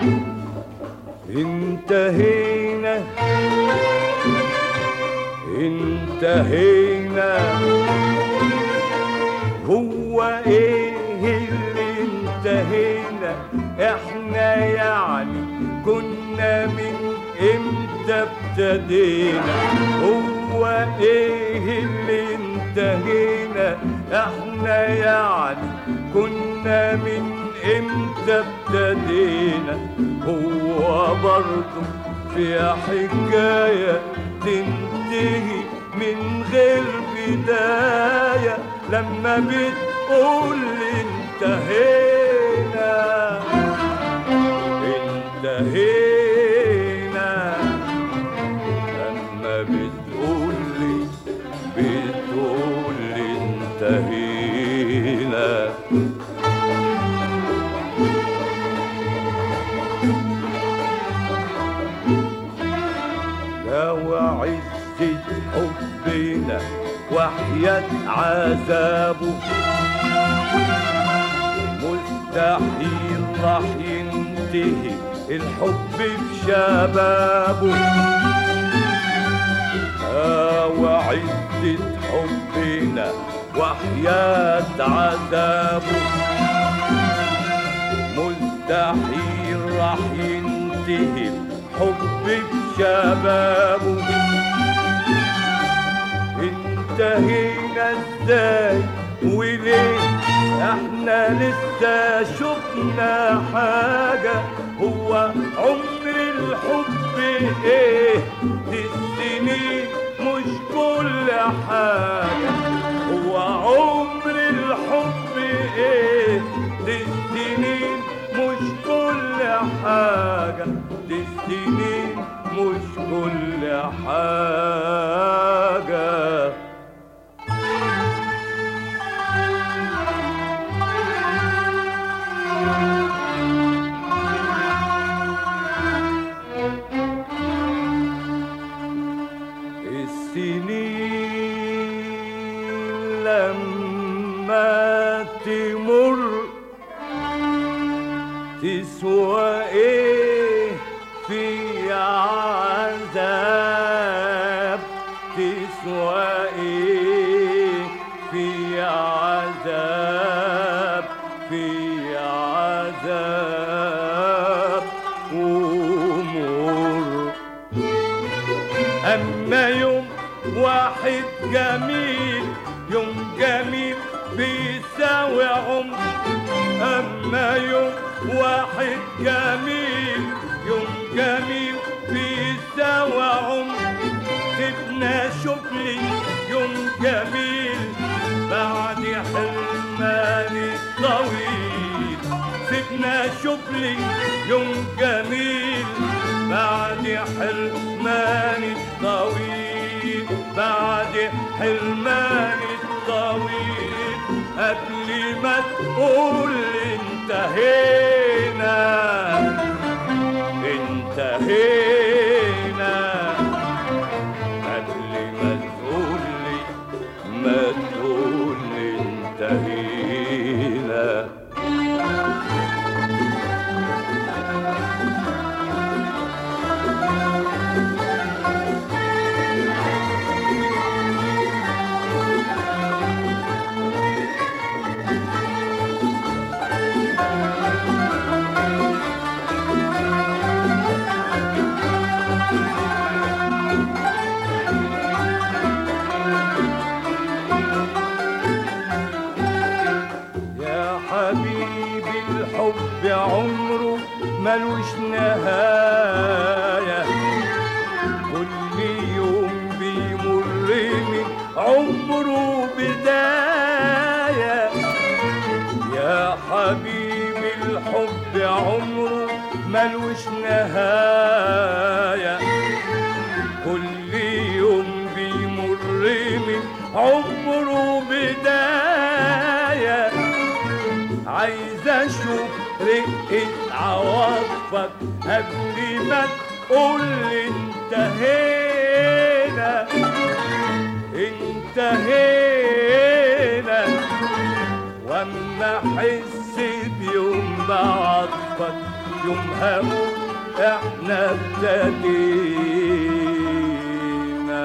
انتهينا انتهينا هو ايه اللي انتهينا احنا يعني كنا من امتى ابتدينا هو ايه اللي انتهينا احنا يعني كنا من امتى ابتدينا هو برضه في حكاية تنتهي من غير بداية لما بتقول انتهينا انتهينا لما بتقول لي بتقول لي انتهينا لو عزة حبنا وحياة عذابه مستحيل راح ينتهي الحب بشبابه آه وعزة حبنا وحياة عذابه مستحيل راح ينتهي الحب بشبابه انتهينا ازاي وليه احنا لسه شفنا حاجة هو عمر الحب ايه دي السنين مش كل حاجة هو عمر الحب ايه دي السنين مش كل حاجة دي السنين مش كل حاجة السنين لما تمر تسوى ايه في عذاب تسوى ايه في عذاب في عذاب ومر أما يوم واحد جميل يوم جميل بيساوي عمر أما يوم واحد جميل يوم جميل بيساوي عمر سيبنا شغلي يوم جميل بعد حرماني طويل سيبنا شغلي يوم جميل بعد حرماني الطويل بعد حرماني الطويل قبل ما تقول انتهينا انتهينا قبل ما تقول لي ما تقول لي انتهينا يا حبيبي الحب عمره ملوش نهاية كل يوم بيمر من عمره بداية يا حبيبي الحب عمره ملوش نهاية كل يوم بيمر من عمره بداية عايز اشوف رقة عواطفك قبل ما تقول انتهينا انتهينا واما احس بيوم بعطفك يوم هقول احنا ابتدينا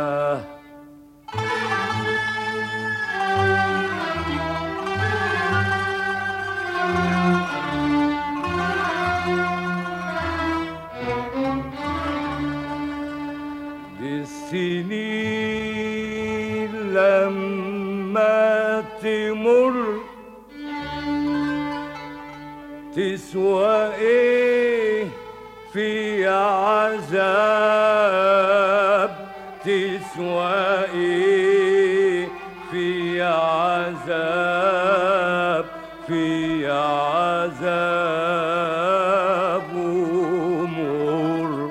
دي السنين لما تمر تسوى ايه في عذاب تسوى ايه في عذاب في عذاب ومر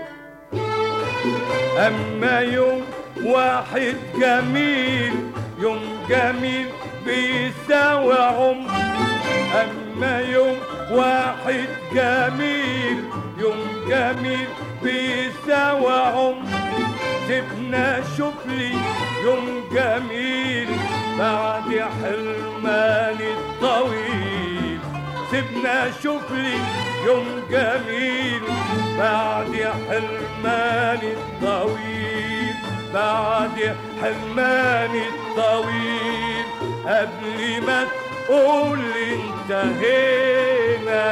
أما يوم واحد جميل يوم جميل بيساوي عمر أما يوم واحد جميل يوم جميل بيساوي عمر سيبنا شوف لي يوم جميل بعد حرماني الطويل سيبنا شوف لي يوم جميل بعد حرماني الطويل بعد حرماني الطويل قبل ما تقول انتهينا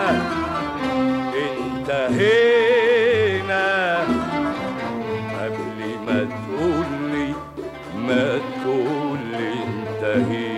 انتهينا قبل ما تقول لي ما تقول لي انتهينا